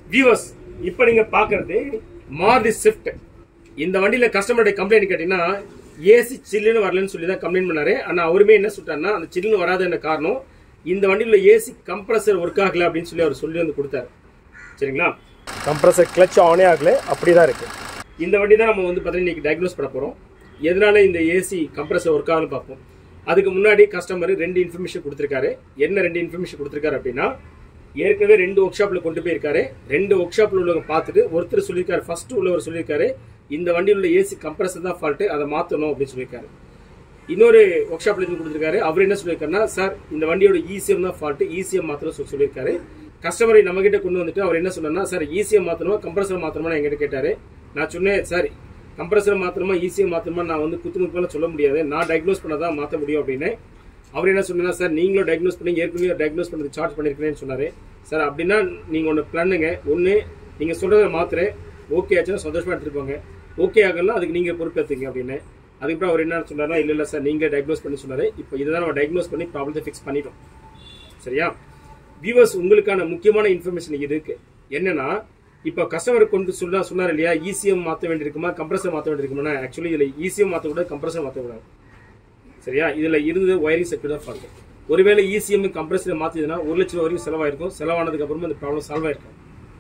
Viewers இப்போ நீங்க பாக்குறது மாருதி ஸ்விஃப்ட் இந்த வண்டியில கஸ்டமருடைய கம்ப்ளைண்ட் கேட்டீங்கன்னா ஏசி சில்லுன்னு வரலன்னு சொல்லி தான் கம்ப்ளைண்ட் பண்ணாரு ஆனா அவருமே என்ன சொல்லிட்டாருன்னா அந்த சில்லுன்னு வராத என்ன காரணம் இந்த வண்டியில ஏசி கம்ப்ரஸர் ஒர்க் ஆகல அப்படின்னு சொல்லி அவர் சொல்லி வந்து கொடுத்தாரு சரிங்களா கம்ப்ரஸர் கிளச் ஆனே ஆகல அப்படிதான் இருக்கு இந்த வண்டி தான் நம்ம வந்து பார்த்தீங்கன்னா இன்னைக்கு டயக்னோஸ் பண்ண போறோம் எதனால இந்த ஏசி கம்ப்ரஸர் ஒர்க் ஆகுன்னு பார்ப்போம் அதுக்கு முன்னாடி கஸ்டமர் ரெண்டு இன்ஃபர்மேஷன் கொடுத்துருக்காரு என்ன ரெண்டு இன்ஃபர்மேஷன் கொடுத்துருக்காரு அப்படின்னா ஏற்கனவே ரெண்டு ஒர்க் ஷாப்ல கொண்டு போயிருக்காரு ரெண்டு ஒர்க் ஷாப்ல உள்ளவங்க பார்த்துட்டு ஒருத்தர் சொல்லியிருக்காரு ஃபர்ஸ்ட் உள்ளவர் சொல்லியிருக்காரு இந்த வண்டியில் உள்ள ஏசி கம்ப்ரஸர் தான் ஃபால்ட்டு அதை மாற்றணும் அப்படின்னு சொல்லியிருக்காரு இன்னொரு ஒர்க் ஷாப்ல இருந்து கொடுத்துருக்காரு அவர் என்ன சொல்லியிருக்காருன்னா சார் இந்த வண்டியோட ஈசிஎம் தான் ஃபால்ட்டு ஈசிஎம் மாற்றணும் சொல்லி சொல்லியிருக்காரு கஸ்டமரை நம்ம கிட்ட கொண்டு வந்துட்டு அவர் என்ன சொன்னார்னா சார் ஈசிஎம் மாற்றணுமா கம்ப்ரஸர் மாற்றணுமா என்கிட்ட கேட்டாரு நான் சொன்னேன் சார் கம்ப்ரஸர் மாற்றணுமா ஈசிஎம் மாற்றணுமா நான் வந்து குத்து முத்துலாம் சொல்ல முடியாது நான் டயக்னோஸ் பண்ண தான் மாற்ற முடியும் அப்படின்னு அவர் என்ன சொன்னா சார் நீங்களும் டயக்னோஸ் பண்ணி ஏற்கனவே டயக்னோஸ் பண்ணது சார்ஜ் பண்ணிருக்கேன்னு சொன்னாரு சார் அப்படின்னா நீங்க ஒன்று பண்ணுங்க ஒன்று நீங்க சொல்றதை மாத்திரேன் ஓகே ஆச்சுன்னா சந்தோஷமா எடுத்துட்டு போங்க ஓகே ஆகலாம் அதுக்கு நீங்க பொறுப்பேற்றுங்க அப்படின்னு அதுக்கப்புறம் அவர் என்ன சொன்னார்னா இல்ல இல்ல சார் நீங்க டயக்னோஸ் பண்ணி சொன்னாரு இப்போ இதுதான் நம்ம டயக்னோஸ் பண்ணி ப்ராப்ளத்தை ஃபிக்ஸ் பண்ணிட்டோம் சரியா வியூவர்ஸ் உங்களுக்கான முக்கியமான இன்ஃபர்மேஷன் இது இருக்கு என்னன்னா இப்போ கஸ்டமர் கொண்டு சொல்ல சொன்னார் இல்லையா இசிஎம் மாற்ற வேண்டியிருக்குமா கம்ப்ரஸர் மாற்ற வேண்டியிருக்குமா ஆக்சுவலி இதில் இசிஎம் மாற்றக்கூடாது கம்ப்ரஸர் மாற்றக்கூடாது சரியா இதுல இருந்து ஒயரிங் செக்டர் தான் ஃபால்ட் ஒருவேளை இசிஎம் கம்ப்ரஸர் மாத்திதுன்னா ஒரு லட்சம் ரூபா வரைக்கும் செலவாயிருக்கும் செலவானதுக்கு அப்புறமா இந்த ப்ராப்ளம் சால்வ் ஆயிருக்கும்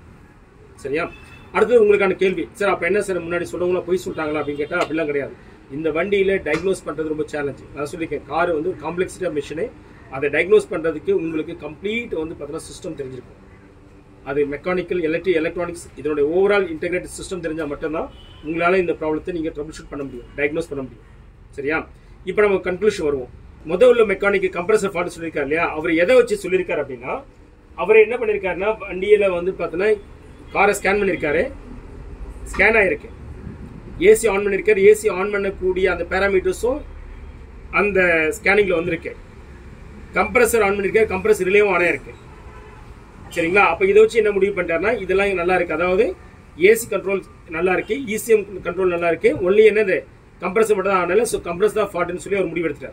சரியா அடுத்தது உங்களுக்கான கேள்வி சார் அப்ப என்ன சார் முன்னாடி சொல்றவங்களா போய் சொல்லிட்டாங்களா அப்படின்னு கேட்டா அப்படிலாம் கிடையாது இந்த வண்டியில டயக்னோஸ் பண்றது ரொம்ப சேலஞ்ச் நான் சொல்லியிருக்கேன் கார் வந்து காம்ப்ளெக்சிட்டி ஆஃப் மிஷினு அதை டயக்னோஸ் பண்றதுக்கு உங்களுக்கு கம்ப்ளீட் வந்து பார்த்தீங்கன்னா சிஸ்டம் தெரிஞ்சிருக்கும் அது மெக்கானிக்கல் எலக்ட்ரிக் எலக்ட்ரானிக்ஸ் இதனுடைய ஓவரால் இன்டெகிரேட்டட் சிஸ்டம் தெரிஞ்சால் மட்டும்தான் உங்களால் இந்த ப்ராப்ளத்தை நீங்கள் ட்ரபிள் ஷூட் பண்ண முடியும் டயக்னோஸ் பண்ண முடியும் சரியா இப்போ நம்ம கன்க்ளூஷன் வருவோம் முதல் உள்ள மெக்கானிக் கம்ப்ரஸர் ஃபால்ட் சொல்லியிருக்காரு இல்லையா அவர் எதை வச்சு சொல்லியிருக்காரு அப்படின்னா அவர் என்ன பண்ணியிருக்காருன்னா வண்டியில் வந்து பார்த்தோன்னா காரை ஸ்கேன் பண்ணியிருக்காரு ஸ்கேன் ஆயிருக்கு ஏசி ஆன் பண்ணியிருக்காரு ஏசி ஆன் பண்ணக்கூடிய அந்த பேராமீட்டர்ஸும் அந்த ஸ்கேனிங்கில் வந்திருக்கு கம்ப்ரஸர் ஆன் பண்ணியிருக்காரு கம்ப்ரஸர் ரிலேவும் ஆனே இருக்கு சரிங்களா அப்போ இதை வச்சு என்ன முடிவு பண்ணிட்டாருன்னா இதெல்லாம் நல்லா இருக்கு அதாவது ஏசி கண்ட்ரோல் நல்லா இருக்கு இசிஎம் கண்ட்ரோல் நல்லா இருக்கு ஒன்லி என்னது கம்ப்ரஸர் மட்டும் தான் ஆனால ஸோ கம்ப்ரஸ் தான் ஃபால்ட்னு சொல்லி அவர் முடிவு எடுத்துட்டார்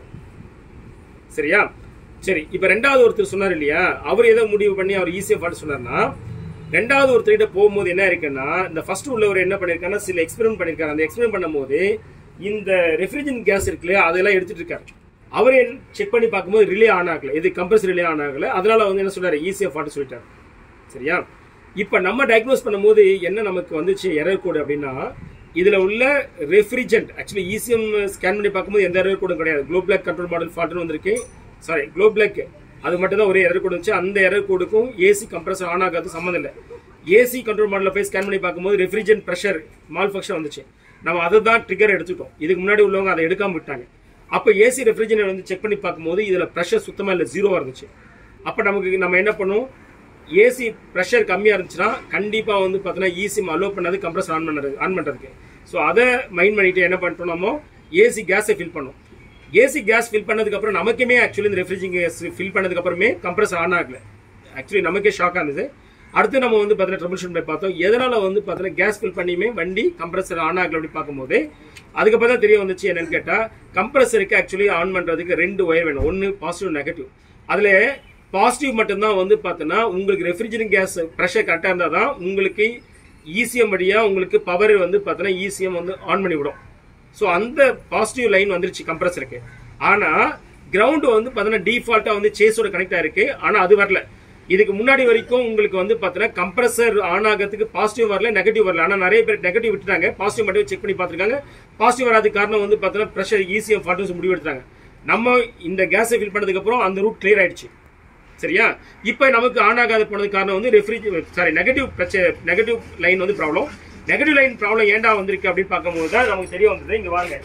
சரியா சரி இப்போ ரெண்டாவது ஒருத்தர் சொன்னார் இல்லையா அவர் எதை முடிவு பண்ணி அவர் ஈஸியாக ஃபால்ட் சொன்னார்னா ரெண்டாவது ஒருத்தர்கிட்ட போகும்போது என்ன இருக்குன்னா இந்த ஃபர்ஸ்ட் உள்ளவர் என்ன பண்ணியிருக்காருன்னா சில எக்ஸ்பெரிமெண்ட் பண்ணியிருக்காரு அந்த எக்ஸ்பெரிமெண்ட் பண்ணும்போது இந்த ரெஃப்ரிஜரேஷன் கேஸ் இருக்கு இல்லையா அதெல்லாம் எடுத்துட்டு இருக்காரு அவர் செக் பண்ணி பார்க்கும்போது ரிலே ஆன் ஆகல இது கம்ப்ரஸ் ரிலே ஆன் ஆகல அதனால வந்து என்ன சொல்றாரு ஈஸியாக ஃபால்ட் சொல்லிட்டாரு சரியா இப்போ நம்ம டயக்னோஸ் பண்ணும்போது என்ன நமக்கு வந்துச்சு எரர் கோடு அப்படின்னா இதுல உள்ள ரெஃப்ரிஜென்ட் ஆக்சுவலி இசிஎம் ஸ்கேன் பண்ணி பார்க்கும்போது எந்த எரர் கோடும் கிடையாது குளோபிளாக் கண்ட்ரோல் மாடல் ஃபால்ட்னு வந்திருக்கு சாரி குளோபிளாக் அது மட்டும் தான் ஒரே எரர் கோடு வந்துச்சு அந்த எரர் கோடுக்கும் ஏசி கம்ப்ரஸர் ஆன் ஆகாது சம்மந்தம் இல்லை ஏசி கண்ட்ரோல் மாடலில் போய் ஸ்கேன் பண்ணி பார்க்கும்போது ரெஃப்ரிஜென்ட் ப்ரெஷர் மால் ஃபங்க்ஷன் வந்துச்சு நம்ம அதை தான் ட்ரிகர் எடுத்துட்டோம் இதுக்கு முன்னாடி உள்ளவங்க அதை எடுக்காம விட்டாங்க அப்போ ஏசி ரெஃப்ரிஜரேட்டர் வந்து செக் பண்ணி பார்க்கும்போது இதில் ப்ரெஷர் சுத்தமாக இல்லை ஜீரோவாக இருந்துச்சு அப்போ நமக்கு நம்ம என்ன பண்ணுவோம் ஏசி ப்ரெஷர் கம்மியாக இருந்துச்சுன்னா கண்டிப்பாக வந்து பார்த்தீங்கன்னா ஈஸி அலோவ் பண்ணது கம்ப்ரஸர் ஆன் பண்ணுறது ஆன் பண்ணுறதுக்கு ஸோ அதை மைண்ட் பண்ணிட்டு என்ன பண்ணிட்டோம் நம்ம ஏசி கேஸை ஃபில் பண்ணோம் ஏசி கேஸ் ஃபில் பண்ணதுக்கப்புறம் நமக்குமே ஆக்சுவலி இந்த ரெஃப்ரிஜிங் கேஸ் ஃபில் பண்ணதுக்கப்புறமே கம்ப்ரஸர் ஆன் ஆகல ஆக்சுவலி நமக்கே ஷாக்காக இருந்தது அடுத்து நம்ம வந்து பார்த்தீங்கன்னா ட்ரபிள் ஷூட் போய் பார்த்தோம் எதனால வந்து பார்த்தீங்கன்னா கேஸ் ஃபில் பண்ணியுமே வண்டி கம்ப்ரஸர் ஆன் ஆகல அப்படி பார்க்கும்போது அதுக்கப்புறம் தான் தெரிய வந்துச்சு என்னன்னு கேட்டால் கம்ப்ரஸருக்கு ஆக்சுவலி ஆன் பண்ணுறதுக்கு ரெண்டு ஒயர் வேணும் ஒன்று பாசிட்டிவ் நெகட்டிவ் அதில் பாசிட்டிவ் மட்டும்தான் வந்து பார்த்தோன்னா உங்களுக்கு ரெஃப்ரிஜரேட் கேஸ் ப்ரெஷர் கரெக்டாக இருந்தால் தான் உங்களுக்கு ஈஸியம் வழியாக உங்களுக்கு பவர் வந்து பார்த்தோன்னா ஈஸியம் வந்து ஆன் பண்ணி விடும் ஸோ அந்த பாசிட்டிவ் லைன் வந்துருச்சு கம்ப்ரஸருக்கு ஆனால் கிரவுண்டு வந்து பார்த்தோன்னா டிஃபால்ட்டாக வந்து சேஸோட கனெக்ட் ஆயிருக்கு ஆனால் அது வரல இதுக்கு முன்னாடி வரைக்கும் உங்களுக்கு வந்து பார்த்தீங்கன்னா கம்ப்ரஸர் ஆன் ஆகிறதுக்கு பாசிட்டிவ் வரல நெகட்டிவ் வரல ஆனால் நிறைய பேர் நெகட்டிவ் விட்டுட்டாங்க பாசிட்டிவ் மட்டும் செக் பண்ணி பார்த்துருக்காங்க பாசிட்டிவ் வராதுக்கு காரணம் வந்து பார்த்தீங்கன்னா ப்ரெஷர் ஈஸியாக ஃபால்ட்ஸ் முடிவு எடுத்தாங்க நம்ம இந்த கேஸை ஃபில் பண்ணதுக்கு அப்புறம் அந்த ரூட் கிளியர் ஆயிடுச்சு சரியா இப்போ நமக்கு ஆன் ஆகாத போனது காரணம் வந்து ரெஃப்ரிஜ் சாரி நெகட்டிவ் பிரச்சனை நெகட்டிவ் லைன் வந்து ப்ராப்ளம் நெகட்டிவ் லைன் ப்ராப்ளம் ஏன்டா வந்திருக்கு அப்படின்னு பார்க்கும்போது தான் நமக்கு தெரிய வந்தது இங்க வாங்க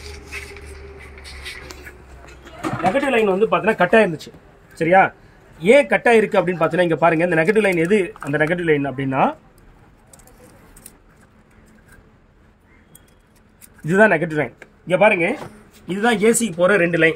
நெகட்டிவ் லைன் வந்து பார்த்தீங்கன்னா கட்டாக இருந்துச்சு சரியா ஏன் கட்டாக இருக்கு அப்படின்னு பார்த்தீங்கன்னா இங்க பாருங்க இந்த நெகட்டிவ் லைன் எது அந்த நெகட்டிவ் லைன் அப்படின்னா இதுதான் நெகட்டிவ் லைன் இங்க பாருங்க இதுதான் ஏசிக்கு போற ரெண்டு லைன்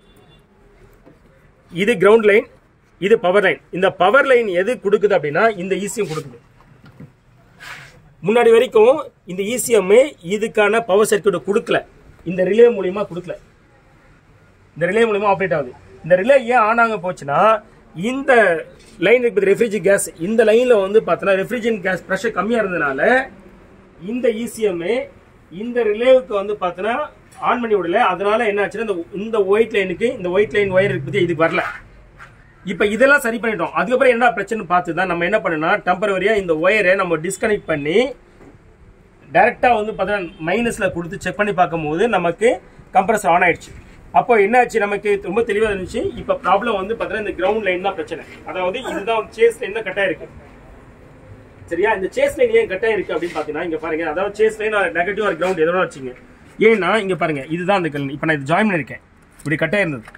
இது கிரவுண்ட் லைன் இது பவர் லைன் இந்த பவர் லைன் எது கொடுக்குது அப்படின்னா இந்த ஈசிஎம் கொடுக்குது முன்னாடி வரைக்கும் இந்த இசிஎம் இதுக்கான பவர் சர்க்கியூட் கொடுக்கல இந்த ரிலே மூலியமா கொடுக்கல இந்த ரிலே மூலியமா ஆப்ரேட் ஆகுது இந்த ரிலே ஏன் ஆன் ஆக போச்சுன்னா இந்த லைன் இருக்குது ரெஃப்ரிஜி கேஸ் இந்த லைன்ல வந்து பார்த்தோன்னா ரெஃப்ரிஜரேட் கேஸ் ப்ரெஷர் கம்மியா இருந்ததுனால இந்த இசிஎம் இந்த ரிலேவுக்கு வந்து பார்த்தோன்னா ஆன் பண்ணி விடல அதனால என்ன ஆச்சுன்னா இந்த இந்த ஒயிட் லைனுக்கு இந்த ஒயிட் லைன் ஒயர் இருக்கு பத்தி இதுக்கு வரல இப்போ இதெல்லாம் சரி பண்ணிட்டோம் அதுக்கப்புறம் என்ன பிரச்சனை பார்த்து தான் நம்ம என்ன பண்ணோம்னா டெம்பரவரியா இந்த ஒயரை நம்ம டிஸ்கனெக்ட் பண்ணி டைரக்டா வந்து பார்த்தீங்கன்னா மைனஸ்ல கொடுத்து செக் பண்ணி பார்க்கும்போது நமக்கு கம்ப்ரஸர் ஆன் ஆயிடுச்சு அப்போ என்ன ஆச்சு நமக்கு ரொம்ப தெளிவாக இருந்துச்சு இப்போ ப்ராப்ளம் வந்து பார்த்தீங்கன்னா இந்த கிரவுண்ட் லைன் தான் பிரச்சனை அதாவது இதுதான் சேஸ் லைன் தான் கட்டாக இருக்கு சரியா இந்த சேஸ் லைன் ஏன் கட்டாக இருக்கு அப்படின்னு பார்த்தீங்கன்னா இங்க பாருங்க அதாவது சேஸ் லைன் நெகட்டிவ் ஒரு கிரவுண்ட் எதோ வச்சுங்க ஏன்னா இங்க பாருங்க இதுதான் அந்த கல் இப்போ நான் இது ஜாயின் பண்ணிருக்கேன் இப்படி கட்டாக இருந்தது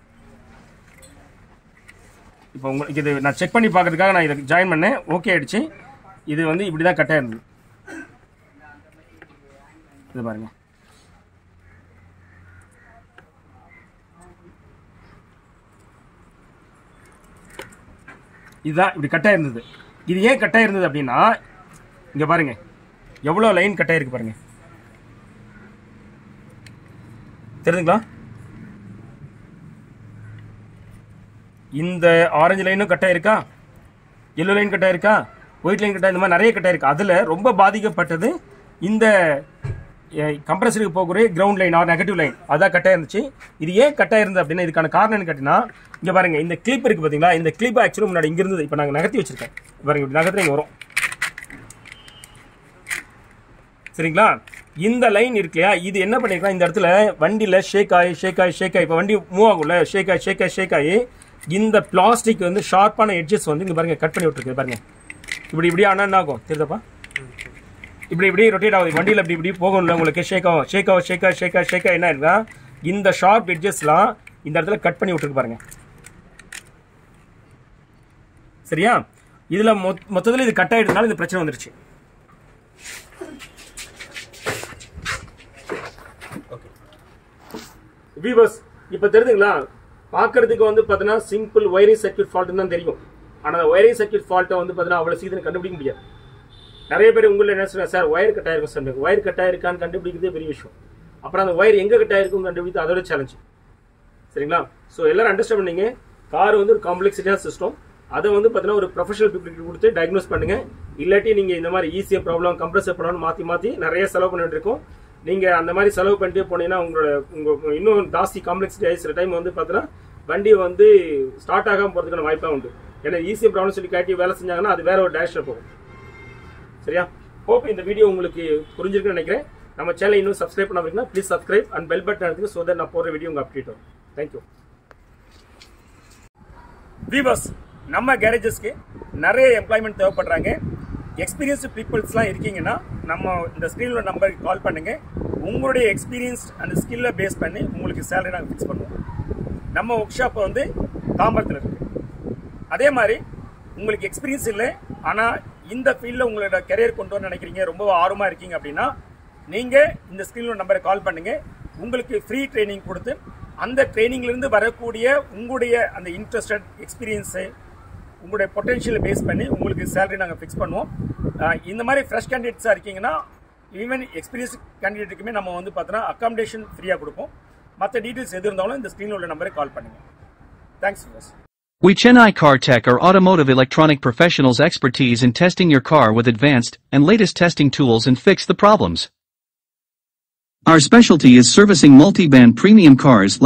இப்போ உங்களுக்கு இது நான் செக் பண்ணி பார்க்கறதுக்காக நான் இதை ஜாயின் பண்ணேன் ஓகே ஆயிடுச்சு இது வந்து இப்படி தான் கட்டாக இருந்தது இது பாருங்க இதுதான் இப்படி கட்டாக இருந்தது இது ஏன் கட்டாக இருந்தது அப்படின்னா இங்க பாருங்க எவ்வளோ லைன் கட்டாக இருக்கு பாருங்க தெரியுதுங்களா இந்த ஆரஞ்சு லைனும் கட்டாக இருக்கா எல்லோ லைன் கட்டாக இருக்கா ஒயிட் லைன் கட்டாக இந்த மாதிரி நிறைய கட்டாக இருக்கு அதில் ரொம்ப பாதிக்கப்பட்டது இந்த கம்ப்ரஸருக்கு போகக்கூடிய ground line or negative line அதான் கட்டாக இருந்துச்சு இது ஏன் கட்டாக இருந்தது அப்படின்னா இதுக்கான காரணம் என்ன கேட்டீங்கன்னா இங்க பாருங்க இந்த கிளிப் இருக்கு பாத்தீங்களா இந்த கிளிப் ஆக்சுவலி முன்னாடி இங்க இருந்தது இப்போ நாங்கள் நகர்த்தி வச்சிருக்கேன் பாருங்க இப்படி நகர்த்தி இங்க வரும் சரிங்களா இந்த லைன் இருக்கு இல்லையா இது என்ன பண்ணிருக்கலாம் இந்த இடத்துல வண்டியில ஷேக் ஆகி ஷேக் ஆகி ஷேக் ஆகி இப்போ வண்டி மூவ் ஆகும்ல ஷேக் ஆகி ஷேக் ஆகி ஷேக் ஆகி இந்த பிளாஸ்டிக் வந்து ஷார்ப்பான எட்ஜஸ் வந்து இங்க பாருங்க கட் பண்ணி விட்டுருக்கு பாருங்க இப்படி இப்படி ஆனா என்ன ஆகும் தெரியுதாப்பா இப்படி இப்படி ரொட்டேட் ஆகுது வண்டியில் இப்படி இப்படி போகும்ல உங்களுக்கு ஷேக் ஆகும் ஷேக் ஆகும் ஷேக் ஆகும் ஷேக் ஆகும் ஷேக் ஆகும் என்ன இருக்கா இந்த ஷார்ப் எட்ஜஸ்லாம் இந்த இடத்துல கட் பண்ணி விட்டுருக்கு பாருங்க சரியா இதுல மொத்- மொத்தத்துல இது கட் ஆயிட்டதுனால இந்த பிரச்சனை வந்துருச்சு வீவர்ஸ் இப்போ தெரியுதுங்களா பார்க்கறதுக்கு வந்து பார்த்தீங்கன்னா சிம்பிள் ஒயரிங் சர்க்யூட் ஃபால்ட்னு தான் தெரியும் ஆனால் ஒயரிங் சர்க்யூட் ஃபால்ட்டை வந்து பார்த்தீங்கன்னா அவ்வளோ சீக்கிரம் கண்டுபிடிக்க முடியாது நிறைய பேர் உங்களை என்ன சொல்றாங்க சார் ஒயர் கட் ஆயிருக்கும் சார் ஒயர் கட் ஆயிருக்கான்னு கண்டுபிடிக்கிறதே பெரிய விஷயம் அப்புறம் அந்த ஒயர் எங்க கட் ஆயிருக்கும் கண்டுபிடித்து அதோட சேலஞ்ச் சரிங்களா ஸோ எல்லாரும் அண்டர்ஸ்டாண்ட் பண்ணீங்க கார் வந்து ஒரு காம்ப்ளெக்ஸிட்டியான சிஸ்டம் அதை வந்து பார்த்தீங்கன்னா ஒரு ப்ரொஃபஷனல் பீப்புளுக்கு கொடுத்து டயக்னோஸ் பண்ணுங்க இல்லாட்டி நீங்க இந்த மாதிரி ஈஸியாக ப்ராப்ளம் கம்ப்ரஸர் ப்ராப்ளம் மாற்றி மாற்றி நிறைய செலவு பண்ணிட்டு இருக்கோம் நீங்க அந்த மாதிரி செலவு பண்ணிட்டே போனீங்கன்னா உங்களோட உங்க இன்னும் ஜாஸ்தி காம்ப்ளெக்சிட்டி ஆகி சில டைம் வந்து பார்த்தீங்கன்னா வண்டி வந்து ஸ்டார்ட் ஆகாம போகிறதுக்கான வாய்ப்பாக உண்டு ஏன்னா ஈஸியாக ப்ராப்ளம் சொல்லி காட்டி வேலை செஞ்சாங்கன்னா அது வேற ஒரு டேரக்ஷன் போகும் சரியா ஹோப் இந்த வீடியோ உங்களுக்கு புரிஞ்சிருக்குன்னு நினைக்கிறேன் நம்ம சேனலை இன்னும் சப்ஸ்கிரைப் பண்ணாம please subscribe and bell button எடுத்துக்கு ஸோ தட் நான் போடுற வீடியோ உங்க அப்டேட் வரும் தேங்க்யூ வீவர்ஸ் நம்ம கேரேஜஸ்க்கு நிறைய எம்ப்ளாய்மெண்ட் தேவைப்படுறாங்க எக்ஸ்பீரியன்ஸ்டு பீப்புள்ஸ்லாம் இருக்கீங்கன்னா நம்ம இந்த ஸ்க்ரீனில் நம்பருக்கு கால் பண்ணுங்க உங்களுடைய எக்ஸ்பீரியன்ஸ் அந்த ஸ்கில்லை பேஸ் பண்ணி உங்களுக்கு சேலரி நாங்கள் ஃபிக்ஸ் பண்ணுவோம் நம்ம ஒர்க் ஷாப் வந்து தாம்பரத்தில் இருக்கு அதே மாதிரி உங்களுக்கு எக்ஸ்பீரியன்ஸ் இல்லை ஆனால் இந்த ஃபீல்டில் உங்களோட கெரியர் கொண்டு வர நினைக்கிறீங்க ரொம்ப ஆர்வமாக இருக்கீங்க அப்படின்னா நீங்கள் இந்த ஸ்க்ரீனில் நம்பரை கால் பண்ணுங்க உங்களுக்கு ஃப்ரீ ட்ரைனிங் கொடுத்து அந்த ட்ரைனிங்லேருந்து வரக்கூடிய உங்களுடைய அந்த இன்ட்ரெஸ்டட் எக்ஸ்பீரியன்ஸு உங்களுடைய பொட்டன்ஷியலை பேஸ் பண்ணி உங்களுக்கு சேலரி நாங்கள் ஃபிக்ஸ் பண்ணுவோம் அஹ் இந்த மாதிரி ஃப்ரெஷ் கேண்டிடேட்ஸாக இருக்கீங்கன்னா ஈவன் எக்ஸ்பீரியன்ஸ் கேண்டிடேட்டுக்குமே நம்ம வந்து பார்த்தோன்னா அக்காமடேஷன் ஃப்ரீயாக கொடுப்போம் மற்ற டீட்டெயில்ஸ் எது இருந்தாலும் இந்த ஸ்க்ரீனில் உள்ள நம்பரை கால் பண்ணுங்கள் thanks for We Chennai Car Tech are automotive electronic professionals expertise in testing your car with advanced and latest testing tools and fix the problems. Our specialty is servicing multi-band premium cars